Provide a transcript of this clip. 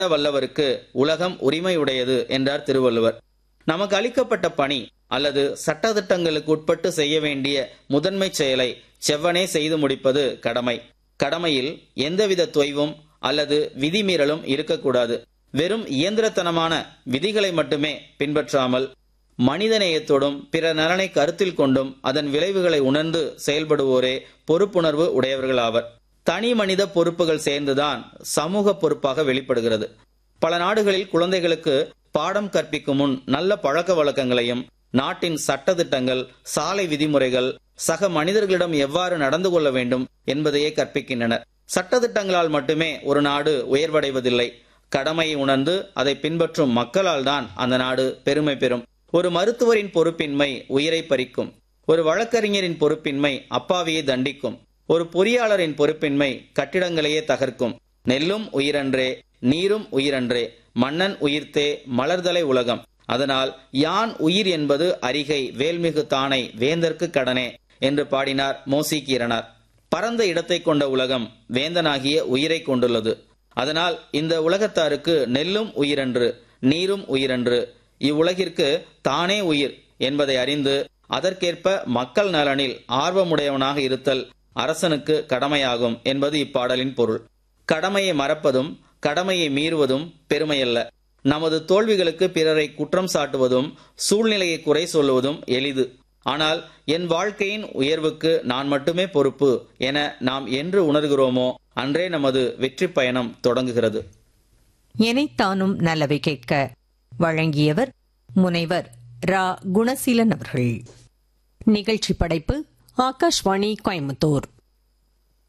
வல்லவருக்கு உலகம் உரிமையுடையது என்றார் திருவள்ளுவர் நமக்கு அளிக்கப்பட்ட பணி அல்லது சட்டதிட்டங்களுக்கு உட்பட்டு செய்ய வேண்டிய முதன்மை செயலை செவ்வனே செய்து முடிப்பது கடமை கடமையில் எந்தவித தொய்வும் அல்லது விதிமீறலும் இருக்கக்கூடாது வெறும் இயந்திரத்தனமான விதிகளை மட்டுமே பின்பற்றாமல் மனிதநேயத்தோடும் பிற நலனை கருத்தில் கொண்டும் அதன் விளைவுகளை உணர்ந்து செயல்படுவோரே பொறுப்புணர்வு உடையவர்களாவர் தனி மனித பொறுப்புகள் சேர்ந்துதான் சமூக பொறுப்பாக வெளிப்படுகிறது பல நாடுகளில் குழந்தைகளுக்கு பாடம் கற்பிக்கும் முன் நல்ல பழக்க வழக்கங்களையும் நாட்டின் சட்டதிட்டங்கள் சாலை விதிமுறைகள் சக மனிதர்களிடம் எவ்வாறு நடந்து கொள்ள வேண்டும் என்பதையே கற்பிக்கின்றனர் சட்டதிட்டங்களால் மட்டுமே ஒரு நாடு உயர்வடைவதில்லை கடமையை உணர்ந்து அதை பின்பற்றும் மக்களால் தான் அந்த நாடு பெருமை பெறும் ஒரு மருத்துவரின் பொறுப்பின்மை உயிரை பறிக்கும் ஒரு வழக்கறிஞரின் பொறுப்பின்மை அப்பாவியை தண்டிக்கும் ஒரு பொறியாளரின் பொறுப்பின்மை கட்டிடங்களையே தகர்க்கும் நெல்லும் உயிரன்றே நீரும் உயிரன்றே மன்னன் உயிர்த்தே மலர்தலை உலகம் அதனால் யான் உயிர் என்பது அரிகை வேல்மிகு தானை வேந்தற்கு கடனே என்று பாடினார் மோசிகீரனார் பரந்த இடத்தை கொண்ட உலகம் வேந்தனாகிய உயிரை கொண்டுள்ளது அதனால் இந்த உலகத்தாருக்கு நெல்லும் உயிரன்று நீரும் உயிரன்று இவ்வுலகிற்கு தானே உயிர் என்பதை அறிந்து அதற்கேற்ப மக்கள் நலனில் ஆர்வமுடையவனாக இருத்தல் அரசனுக்கு கடமையாகும் என்பது இப்பாடலின் பொருள் கடமையை மறப்பதும் கடமையை மீறுவதும் பெருமையல்ல நமது தோல்விகளுக்கு பிறரை குற்றம் சாட்டுவதும் சூழ்நிலையை குறை சொல்லுவதும் எளிது ஆனால் என் வாழ்க்கையின் உயர்வுக்கு நான் மட்டுமே பொறுப்பு என நாம் என்று உணர்கிறோமோ அன்றே நமது வெற்றி பயணம் தொடங்குகிறது எனைத்தானும் நல்லவை கேட்க வழங்கியவர் முனைவர் ரா குணசீலன் அவர்கள் நிகழ்ச்சி படைப்பு ஆகாஷ்வாணி கோயம்புத்தூர்